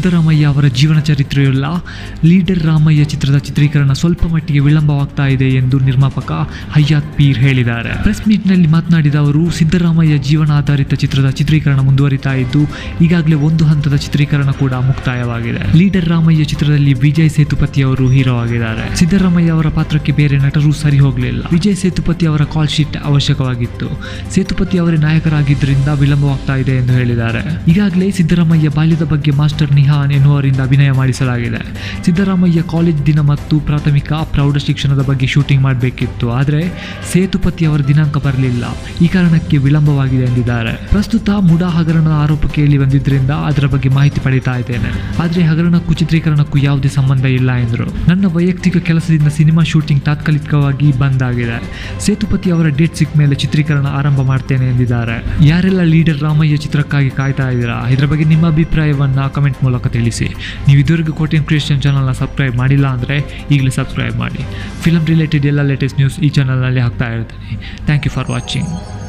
ಸಿದ್ದರಾಮಯ್ಯ ಅವರ ಜೀವನ ಚರಿತ್ರೆಯುಳ್ಳ ಲೀಡರ್ ರಾಮಯ್ಯ ಚಿತ್ರದ ಚಿತ್ರೀಕರಣ ಸ್ವಲ್ಪ ಮಟ್ಟಿಗೆ ವಿಳಂಬವಾಗ್ತಾ ಇದೆ ಎಂದು ನಿರ್ಮಾಪಕ ಹಯ್ಯಾತ್ ಪೀರ್ ಹೇಳಿದ್ದಾರೆ ಪ್ರೆಸ್ ಮೀಟ್ನಲ್ಲಿ ಮಾತನಾಡಿದ ಅವರು ಸಿದ್ದರಾಮಯ್ಯ ಜೀವನ ಆಧಾರಿತ ಚಿತ್ರದ ಚಿತ್ರೀಕರಣ ಮುಂದುವರಿತಾ ಇದ್ದು ಈಗಾಗಲೇ ಒಂದು ಹಂತದ ಚಿತ್ರೀಕರಣ ಕೂಡ ಮುಕ್ತಾಯವಾಗಿದೆ ಲೀಡರ್ ರಾಮಯ್ಯ ಚಿತ್ರದಲ್ಲಿ ವಿಜಯ್ ಸೇತುಪತಿ ಅವರು ಹೀರೋ ಆಗಿದ್ದಾರೆ ಸಿದ್ದರಾಮಯ್ಯ ಅವರ ಪಾತ್ರಕ್ಕೆ ಬೇರೆ ನಟರು ಸರಿ ಹೋಗಲಿಲ್ಲ ವಿಜಯ್ ಸೇತುಪತಿ ಅವರ ಕಾಲ್ ಶೀಟ್ ಅವಶ್ಯಕವಾಗಿತ್ತು ಸೇತುಪತಿ ಅವರೇ ನಾಯಕರಾಗಿದ್ದರಿಂದ ವಿಳಂಬವಾಗ್ತಾ ಇದೆ ಎಂದು ಹೇಳಿದ್ದಾರೆ ಈಗಾಗಲೇ ಸಿದ್ದರಾಮಯ್ಯ ಬಾಲ್ಯದ ಬಗ್ಗೆ ಮಾಸ್ಟರ್ ನಿಹಾನ್ ಎನ್ನುವರಿಂದ ಅಭಿನಯ ಮಾಡಿಸಲಾಗಿದೆ ಸಿದ್ದರಾಮಯ್ಯ ಕಾಲೇಜ್ ದಿನ ಮತ್ತು ಪ್ರಾಥಮಿಕ ಪ್ರೌಢ ಶಿಕ್ಷಣದ ಬಗ್ಗೆ ಶೂಟಿಂಗ್ ಮಾಡಬೇಕಿತ್ತು ಆದರೆ ಸೇತುಪತಿ ಅವರ ದಿನಾಂಕ ಬರಲಿಲ್ಲ ಈ ಕಾರಣಕ್ಕೆ ವಿಳಂಬವಾಗಿದೆ ಎಂದಿದ್ದಾರೆ ಪ್ರಸ್ತುತ ಮುಡಾ ಹಗರಣದ ಆರೋಪ ಕೇಳಿ ಬಂದಿದ್ದರಿಂದ ಅದರ ಬಗ್ಗೆ ಮಾಹಿತಿ ಪಡೀತಾ ಇದ್ದೇನೆ ಆದರೆ ಹಗರಣಕ್ಕೂ ಚಿತ್ರೀಕರಣಕ್ಕೂ ಯಾವುದೇ ಸಂಬಂಧ ಇಲ್ಲ ಎಂದರು ನನ್ನ ವೈಯಕ್ತಿಕ ಕೆಲಸದಿಂದ ಸಿನಿಮಾ ಶೂಟಿಂಗ್ ತಾತ್ಕಾಲಿಕವಾಗಿ ಬಂದ್ ಆಗಿದೆ ಸೇತುಪತಿ ಅವರ ಡೇಟ್ ಸಿಕ್ಕ ಮೇಲೆ ಚಿತ್ರೀಕರಣ ಆರಂಭ ಮಾಡ್ತೇನೆ ಎಂದಿದ್ದಾರೆ ಯಾರೆಲ್ಲ ಲೀಡರ್ ರಾಮಯ್ಯ ಚಿತ್ರಕ್ಕಾಗಿ ಕಾಯ್ತಾ ಇದ್ದೀರಾ ಇದರ ಬಗ್ಗೆ ನಿಮ್ಮ ಅಭಿಪ್ರಾಯವನ್ನ ಕಮೆಂಟ್ ಮೂಲಕ ತಿಳಿಸಿ ನೀವು ಇದುವರೆಗೂ ಕೋಟಿಯನ್ ಕ್ರಿಶ್ಚಿಯನ್ ಚಾನಲ್ನ ಸಬ್ಸ್ಕ್ರೈಬ್ ಮಾಡಿಲ್ಲ ಅಂದರೆ ಈಗಲೇ ಸಬ್ಸ್ಕ್ರೈಬ್ ಮಾಡಿ ಫಿಲಮ್ ರಿಲೇಟೆಡ್ ಎಲ್ಲ ಲೇಟೆಸ್ಟ್ ನ್ಯೂಸ್ ಈ ಚಾನಲ್ನಲ್ಲಿ ಹಾಕ್ತಾ ಇರ್ತೀನಿ ಥ್ಯಾಂಕ್ ಯು ಫಾರ್ ವಾಚಿಂಗ್